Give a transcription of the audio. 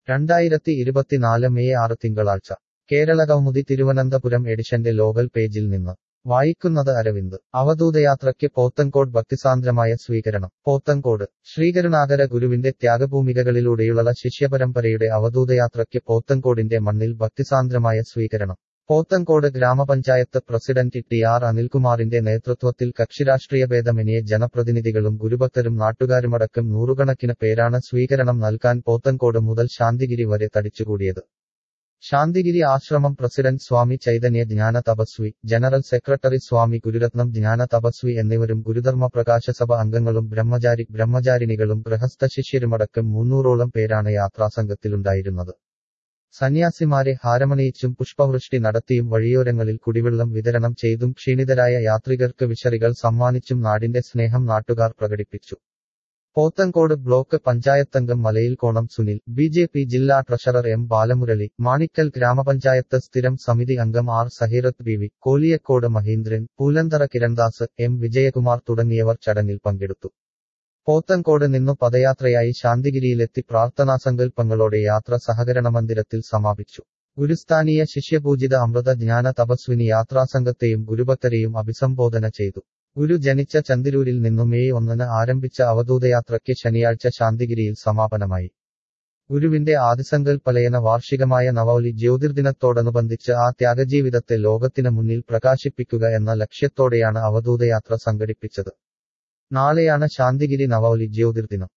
രണ്ടായിരത്തി ഇരുപത്തിനാല് മെയ് ആറ് തിങ്കളാഴ്ച കേരള കൗമുദി തിരുവനന്തപുരം എഡിഷന്റെ ലോകൽ പേജിൽ നിന്ന് വായിക്കുന്നത് അരവിന്ദ് അവധൂതയാത്രയ്ക്ക് പോത്തൻകോട് ഭക്തിസാന്ദ്രമായ സ്വീകരണം പോത്തൻകോട് ശ്രീകരുണാകര ഗുരുവിന്റെ ത്യാഗഭൂമികകളിലൂടെയുള്ള ശിഷ്യപരമ്പരയുടെ അവധൂതയാത്രയ്ക്ക് പോത്തൻകോടിന്റെ മണ്ണിൽ ഭക്തിസാന്ദ്രമായ സ്വീകരണം പോത്തൻകോട് ഗ്രാമപഞ്ചായത്ത് പ്രസിഡന്റ് ടി ആർ അനിൽകുമാറിന്റെ നേതൃത്വത്തിൽ കക്ഷിരാഷ്ട്രീയഭേദമന്യേ ജനപ്രതിനിധികളും ഗുരുഭക്തരും നാട്ടുകാരുമടക്കം നൂറുകണക്കിന് പേരാണ് സ്വീകരണം നൽകാൻ പോത്തൻകോട് മുതൽ ശാന്തിഗിരി വരെ തടിച്ചുകൂടിയത് ശാന്തിഗിരി ആശ്രമം president Swami Chaitanya Jnana Tapasvi general secretary Swami Gururatnam Jnana Tapasvi എന്നിവരും ഗുരുധർമ്മ പ്രകാശസഭ അംഗങ്ങളും ബ്രഹ്മചാരി ബ്രഹ്മചാരിണികളും ഗൃഹസ്ഥ ശിഷ്യരുമടക്കം മുന്നൂറോളം പേരാണ് യാത്രാസംഘത്തിലുണ്ടായിരുന്നത് സന്യാസിമാരെ ഹാരമണിയിച്ചും പുഷ്പവൃഷ്ടി നടത്തിയും വഴിയോരങ്ങളിൽ കുടിവെള്ളം വിതരണം ചെയ്തും ക്ഷീണിതരായ യാത്രികർക്ക് വിശറികൾ സമ്മാനിച്ചും നാടിന്റെ സ്നേഹം നാട്ടുകാർ പ്രകടിപ്പിച്ചു പോത്തൻകോട് ബ്ലോക്ക് പഞ്ചായത്തംഗം Malayilkonam Sunil B J P ജില്ലാ ട്രഷറർ എം ബാലമുരളി മാണിക്കൽ ഗ്രാമപഞ്ചായത്ത് സ്ഥിരം സമിതി അംഗം R Saheerath B V Koliyakode Mahindran Poolanthara Kirandas M Vijayakumar തുടങ്ങിയവർ ചടങ്ങിൽ പങ്കെടുത്തു പോത്തൻകോട് നിന്നു പദയാത്രയായി ശാന്തിഗിരിയിലെത്തി പ്രാർത്ഥനാ സങ്കല്പങ്ങളോടെ യാത്ര സഹകരണ മന്ദിരത്തിൽ സമാപിച്ചു ഗുരുസ്ഥാനീയ ശിഷ്യപൂജിത അമൃത ജ്ഞാന തപസ്വിനി യാത്രാസംഘത്തെയും ഗുരുഭക്തരെയും അഭിസംബോധന ചെയ്തു ഗുരു ജനിച്ച ചന്ദിരൂരിൽ നിന്നു മെയ് ഒന്നിന് ആരംഭിച്ച അവധൂതയാത്രയ്ക്ക് ശനിയാഴ്ച ശാന്തിഗിരിയിൽ സമാപനമായി ഗുരുവിന്റെ ആദിസങ്കൽപലയന വാർഷികമായ നവൗലി ജ്യോതിർദിനത്തോടനുബന്ധിച്ച് ആ ത്യാഗജീവിതത്തെ ലോകത്തിന് മുന്നിൽ പ്രകാശിപ്പിക്കുക എന്ന ലക്ഷ്യത്തോടെയാണ് അവധൂതയാത്ര സംഘടിപ്പിച്ചത് നാളെയാണ് ശാന്തിഗിരി നവൗലി ജ്യോതിർദിനം